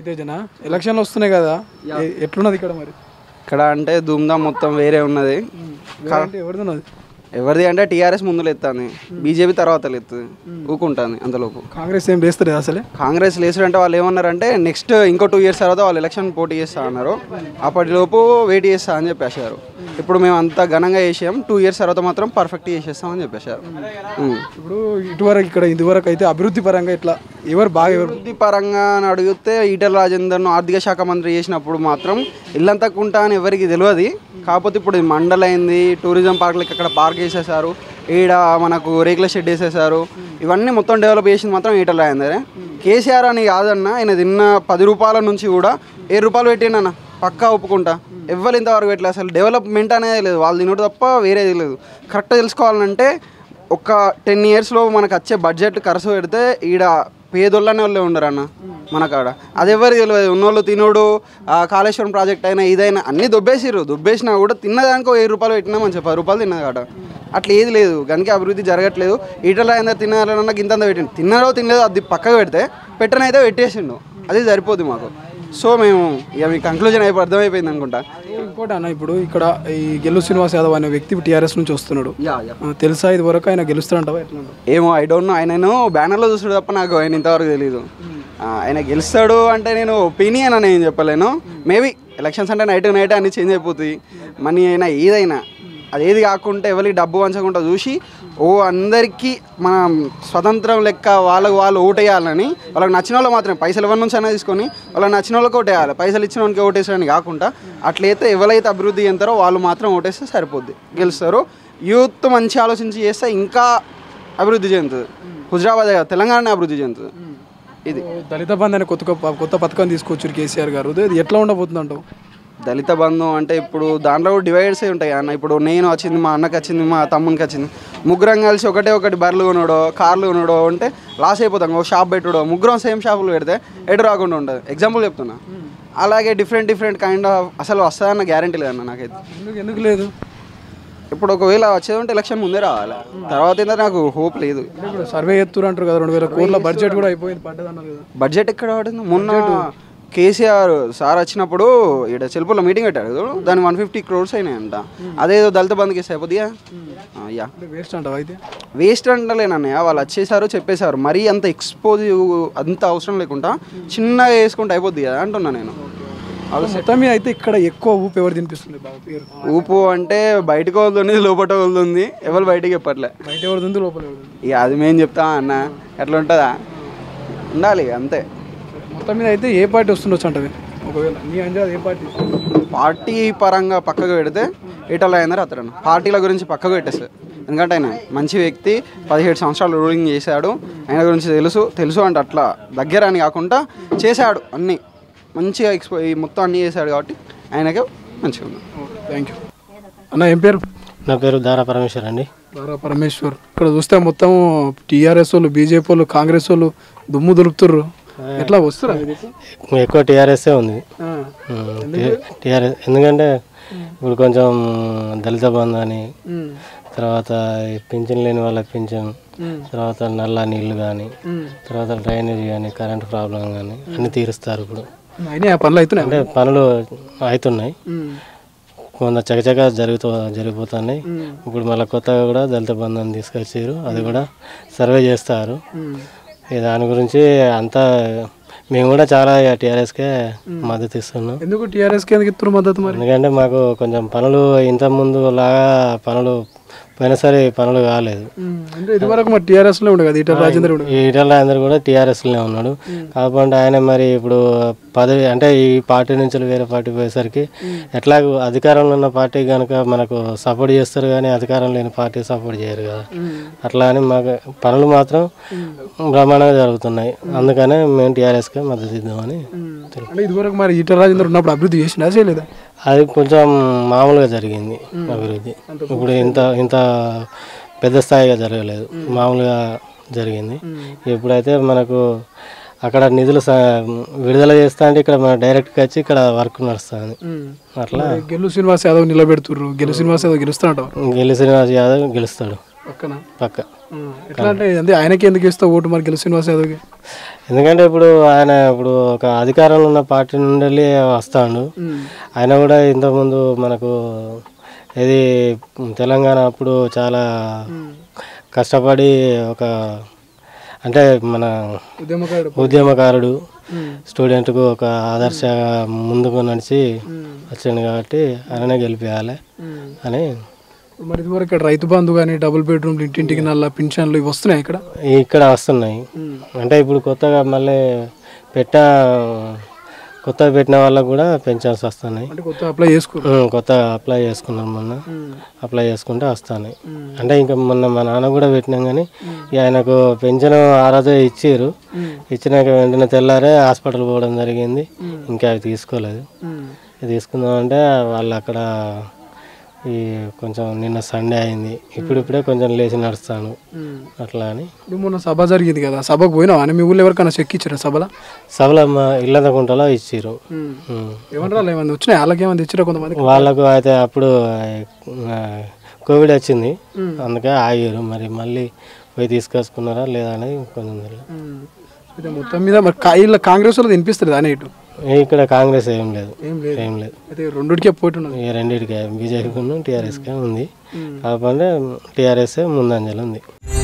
రవితేజనా ఎలక్షన్లు వస్తున్నాయి కదా ఎ- ఎట్లున్నది ఇక్కడ మరి ఇక్కడ అంటే ధూమ్ధామ్ మొత్తం వేరే ఉన్నది అంటే ఎవరిది ఎవరిది అంటే టీఆర్ఎస్ ముందులు ఎత్తాను బీజేపీ తర్వాత ఎత్తుంది ఊకుంటుంది అంతలోపు కాంగ్రెస్ ఏం వేస్తుంది అసలే కాంగ్రెస్ లేసారంటే వాళ్ళు ఏమన్నారంటే నెక్స్ట్ ఇంకో టూ ఇయర్స్ తర్వాత వాళ్ళు ఎలక్షన్ పోటీ చేస్తా అన్నారు అప్పటిలోపు వెయిట్ చేస్తా అని చెప్పేశారు ఇప్పుడు మేము అంత ఘనంగా చేసాం టూ ఇయర్స్ తర్వాత మాత్రం పర్ఫెక్ట్ చేసేస్తామని చెప్పేశారు ఉమ్. ఇప్పుడు ఇటువరకు ఇక్కడ ఇదివరకు అయితే అభివృద్ధి పరంగా ఇట్లా ఎవరు బాగా ఎవరు అభివృద్ధి పరంగా అని అడిగితే ఈటల రాజేందర్ను ఆర్థిక శాఖ మంత్రి చేసినప్పుడు మాత్రం ఇల్లంతా కుంటా అని ఎవరికి తెలియదు కాకపోతే ఇప్పుడు ఇది మండల్ అయింది టూరిజం పార్క్లకి అక్కడ పార్క్ వేసేసారు ఈడ మనకు రేకుల షెడ్ వేసేసారు ఇవన్నీ మొత్తం డెవలప్ చేసింది మాత్రం ఈటల రాజేందరే కేసీఆర్ అని కాదన్న ఆయన తిన్న పది రూపాయల నుంచి కూడా ఏ రూపాయలు పెట్టిండన్న పక్కా ఒప్పుకుంటా ఎవ్వరు ఇంతవరకు పెట్టలేదు అసలు డెవలప్మెంట్ అనేది లేదు వాళ్ళు తినడు తప్ప వేరేది లేదు కరెక్ట్గా తెలుసుకోవాలంటే ఒక టెన్ ఇయర్స్లో మనకు వచ్చే బడ్జెట్ ఖర్చు పెడితే ఈడ పేదోళ్ళనే వాళ్ళే ఉండరు అన్న మన కాడ అది ఎవరికి తెలియదు ఉన్నోళ్ళు తినోడు ఆ కాళేశ్వరం ప్రాజెక్ట్ అయినా ఇదైనా అన్నీ దొబ్బేసిర్రు దొబ్బేసినా కూడా తిన్నదానికి ఒక వెయ్యి రూపాయలు పెట్టినా మంచి పది రూపాయలు తిన్నది కాడ అట్లా ఏది లేదు కనుక అభివృద్ధి జరగట్లేదు ఈటల అయినా తినాలన్నా గింతంత పెట్టిండు తిన్నారో తినలేదో అది పక్కకు పెడితే పెట్టనైతే పెట్టేసిండు అది సరిపోద్ది మాకు సో మేము ఇక మీ కంక్లూజన్ అయిపో అర్థమైపోయింది అనుకుంటా ఇంకోటి అన్న ఇప్పుడు ఇక్కడ ఈ గెల్లు శ్రీనివాస్ యాదవ్ అనే వ్యక్తి టీఆర్ఎస్ నుంచి వస్తున్నాడు యా యా ఆ, తెలుసా ఇది వరకు ఆయన గెలుస్తాడంటావా ఎట్లా అంటావు? ఏమో ఐ డోంట్ నో ఆయన బ్యానర్లో చూసాడు తప్ప నాకు ఆయన ఇంతవరకు తెలియదు ఆ, ఆయన గెలుస్తాడు అంటే నేను ఒపీనియన్ అని ఏం చెప్పలేను మేబీ ఎలక్షన్స్ అంటే నైట్ నైట్ అన్ని చేంజ్ అయిపోతాయి మనీ అయినా ఏదైనా అదేది కాకుండా ఎవరికి డబ్బు వంచకుండా చూసి ఓ అందరికీ మన స్వతంత్రం లెక్క వాళ్ళకు వాళ్ళు ఓటేయాలని వాళ్ళకి నచ్చిన వాళ్ళు మాత్రమే పైసలు ఎవరి నుంచి అయినా తీసుకొని వాళ్ళకి నచ్చిన వాళ్ళకి ఓటేయాలి పైసలు ఇచ్చిన వానికి ఓటేసారని కాకుండా అట్లయితే ఎవరైతే అభివృద్ధి చెందుతారో వాళ్ళు మాత్రం ఓటేస్తే సరిపోద్ది గెలుస్తారు యూత్ మంచి ఆలోచించి చేస్తే ఇంకా అభివృద్ధి చెందుతుంది హుజరాబాద్ కాదు, తెలంగాణ అభివృద్ధి చెందుతుంది ఇది దళిత బంధు అనే కొత్త కొత్త- కొత్త పథకం తీసుకొచ్చారు కేసీఆర్ గారు ఇది ఎట్లా ఉండబోతుంది అంటావు దళిత బంధం అంటే ఇప్పుడు దాంట్లో కూడా డివైడర్స్ ఉంటాయి అన్న ఇప్పుడు నేను వచ్చింది మా అన్నకి వచ్చింది మా తమ్మునికి వచ్చింది ముగ్గురం కలిసి ఒకటే ఒకటి బర్రెలు కొనడో కార్లు కొనడో అంటే లాస్ అయిపోతాం ఒక షాప్ పెట్టుడో ముగ్గురం సేమ్ షాపులు పెడితే ఎటు రాకుండా ఉంటుంది ఎగ్జాంపుల్ చెప్తున్నా అలాగే డిఫరెంట్ డిఫరెంట్ కైండ్ ఆఫ్ అసలు వస్తుందన్న గ్యారంటీ లేదన్న నాకైతే ఎందుకు ఎందుకు లేదు ఇప్పుడు ఒకవేళ వచ్చేది ఉంటే ఎలక్షన్ ముందే రావాలి తర్వాత ఏంటంటే నాకు హోప్ లేదు అంటే ఇప్పుడు సర్వే ఎత్తురు అంటారు కదా రెండు వేల కోట్ల బడ్జెట్ కూడా అయిపోయింది పడ్డది అన్నారు కదా బడ్జెట్ ఎక్కడ పడింది మొన్న కేసీఆర్ సార్ వచ్చినప్పుడు ఇక్కడ చెలుపులో మీటింగ్ పెట్టాడు చూడు, దాని వన్ ఫిఫ్టీ క్రోర్స్ అయినాయంట అదేదో దళిత బంధుకి ఇస్తే అయిపోతుందిగా ఆ, యా అంటే వేస్ట్ అంటావు అయితే వేస్ట్ అంటలేనన్నయ్య వాళ్ళు వచ్చేసారు చెప్పేశారు మరీ అంత ఎక్స్పోజ్ అంత అవసరం లేకుండా చిన్నగా వేసుకుంటే అయిపోద్ది కదా అంటున్నా నేను మొత్తం మీద అయితే ఇక్కడ ఎక్కువ ఊపు ఎవరు తినిపిస్తుంది బాగా పేరు ఊపు అంటే బయటకు వదులుంది లోపల వదులుంది ఎవరు బయటకి చెప్పట్లే బయట ఎవరిది ఉంది లోపల ఎవరిది ఉంది. ఇక అది మేము చెప్తాం అన్న ఎట్లా ఉంటుందా ఉండాలి అంతే మొత్తం మీద అయితే ఏ పార్టీ వస్తుండొచ్చు అంటవి ఒకవేళ నీ అంజాది ఏ పార్టీ పార్టీ పరంగా పక్కకు పెడితే ఈటల అయిందరు అతను పార్టీల గురించి పక్కకు పెట్టేస్తారు ఎందుకంటే ఆయన మంచి వ్యక్తి పదిహేడు సంవత్సరాలు రూలింగ్ చేశాడు ఆయన గురించి తెలుసు తెలుసు అంటే అట్లా దగ్గర అని కాకుండా చేశాడు అన్నీ మంచిగా ఎక్స్పో ఈ మొత్తం అన్నీ చేశాడు కాబట్టి ఆయనకే మంచిగా ఉంది థ్యాంక్ యూ అన్న ఏం పేరు నా పేరు దారా పరమేశ్వర్ అండి దారా పరమేశ్వర్ ఇక్కడ చూస్తే మొత్తం టీఆర్ఎస్ వాళ్ళు బీజేపీ వాళ్ళు కాంగ్రెస్ వాళ్ళు దుమ్ము దులుపుతుర్రు ఎట్లా వస్తురా ఎక్కువ టీఆర్ఎస్ఏ ఉంది టీఆర్ఎస్ ఎందుకంటే ఇప్పుడు కొంచెం దళిత బంధు అని తర్వాత ఈ పింఛన్ లేని వాళ్ళకి పింఛన్ తర్వాత నల్ల నీళ్లు కానీ తర్వాత డ్రైనేజ్ కానీ కరెంట్ ప్రాబ్లం కానీ అన్ని తీరుస్తారు ఇప్పుడు అయినా ఆ పనులు అవుతున్నాయి అంటే పనులు అవుతున్నాయి కొంత చకచక జరుగుతూ జరిగిపోతున్నాయి ఇప్పుడు మళ్ళీ కొత్తగా కూడా దళిత బంధం తీసుకొచ్చారు అది కూడా సర్వే చేస్తారు ఈ దాని గురించి అంతా మేము కూడా చాలా టీఆర్ఎస్కే మద్దతు ఇస్తున్నాం ఎందుకు టీఆర్ఎస్కి ఎందుకు ఇస్తారు మద్దతు మరి ఎందుకంటే మాకు కొంచెం పనులు ఇంత ముందు లాగా పనులు పోయినసారి పనులు కాలేదు అంటే ఇది వరకు మరి టీఆర్ఎస్ లో ఉండే కదా ఈటల రాజేందర్ ఉండే ఈ ఈటల అందరు కూడా టీఆర్ఎస్లోనే ఉన్నాడు కాకపోతే ఆయన మరి ఇప్పుడు పదవి అంటే ఈ పార్టీ నుంచి వేరే పార్టీ పోయేసరికి ఎట్లాగో అధికారంలో ఉన్న పార్టీ కనుక మనకు సపోర్ట్ చేస్తారు కానీ అధికారం లేని పార్టీ సపోర్ట్ చేయరు కదా అట్లా అని మాకు పనులు మాత్రం బ్రహ్మాండంగా జరుగుతున్నాయి అందుకనే మేము టీఆర్ఎస్కే మద్దతు ఇద్దామని తెలుపు. అంటే ఇది వరకు మరి ఈటల రాజేందర్ ఉన్నప్పుడు అభివృద్ధి చేసినా చేయలేదా అది కొంచెం మామూలుగా జరిగింది అభివృద్ధి ఇప్పుడు ఇంత ఇంత పెద్ద స్థాయిగా జరగలేదు మామూలుగా జరిగింది ఇప్పుడైతే మనకు అక్కడ నిధులు స- విడుదల చేస్తా అంటే ఇక్కడ మన డైరెక్ట్గా వచ్చి ఇక్కడ వర్క్ నడుస్తుంది అట్లా గెల్లు శ్రీనివాస్ యాదవ్ నిలబెడుతుర్రు గెల్లు శ్రీనివాస్ యాదవ్ గెలుస్తాడంట గెలి శ్రీనివాస్ యాదవ్ గెలుస్తాడు పక్కన పక్క ఆ, ఎట్లా అంటే అంటే ఆయనకి ఎందుకు ఇస్తావు ఓటు మరి గెలు శ్రీనివాస్ యాదవ్కి ఎందుకంటే ఇప్పుడు ఆయన ఇప్పుడు ఒక అధికారంలో ఉన్న పార్టీ నుండి వస్తాడు ఆయన కూడా ఇంతకుముందు మనకు ఇది తెలంగాణ అప్పుడు చాలా కష్టపడి ఒక అంటే మన ఉద్యమకారుడు ఉద్యమకారుడు స్టూడెంట్కు ఒక ఆదర్శ ముందుకు నడిచి వచ్చిండు కాబట్టి ఆయననే గెలిపించాలి అని ఇప్పుడు మరి ఇదివరకు ఇక్కడ రైతు బంధు కానీ డబుల్ బెడ్రూమ్లు ఇంటింటికి నల్ల పింఛన్లు ఇవి వస్తున్నాయి ఇక్కడ ఇక్కడ వస్తున్నాయి అంటే ఇప్పుడు కొత్తగా మళ్ళీ పెట్ట కొత్తగా పెట్టిన వాళ్ళకు కూడా పెన్షన్స్ వస్తున్నాయి అంటే కొత్త అప్లై చేసుకున్నారు ఉమ్, కొత్తగా అప్లై చేసుకున్నాం మొన్న అప్లై చేసుకుంటే వస్తున్నాయి అంటే ఇంకా మొన్న మా నాన్న కూడా పెట్టినాం కానీ ఇక ఆయనకు పెన్షన్ ఆ రోజే ఇచ్చారు ఇచ్చినాక వెంటనే తెల్లారే హాస్పిటల్ పోవడం జరిగింది ఇంకా అవి తీసుకోలేదు ఇది తీసుకుందామంటే వాళ్ళు అక్కడ ఈ కొంచెం నిన్న సండే అయింది ఇప్పుడిప్పుడే కొంచెం లేచి నడుస్తాను అట్లా అని ఇప్పుడు మొన్న సభ జరిగింది కదా సభకు పోయినావా అని మీ ఊళ్ళో ఎవరికైనా చెక్ ఇచ్చారా సభలో సభలో మా ఇళ్ళ కుంటలో ఇచ్చిర్రు ఉమ్. ఏమన్నా ఏమైనా వచ్చినాయి వాళ్ళకి ఏమైనా తెచ్చిరా కొంతమంది వాళ్ళకు అయితే అప్పుడు ఆ, కోవిడ్ వచ్చింది అందుకే ఆగారు మరి మళ్ళీ పోయి తీసుకొచ్చుకున్నారా లేదా అనేది కొంచెం తెలియదు. అయితే మొత్తం మీద మరి కా- వీళ్ళ కాంగ్రెస్ వాళ్ళు వినిపిస్తుంది అనే ఇటు ఇక్కడ కాంగ్రెస్ ఏం లేదు ఏం లేదు ఏం లేదు అయితే రెండుకే పోటీ ఉన్నది ఈ రెండింటికే బీజేపీకి టీఆర్ఎస్కే ఉంది కాకపోతే టీఆర్ఎస్ ముందంజలు ఉంది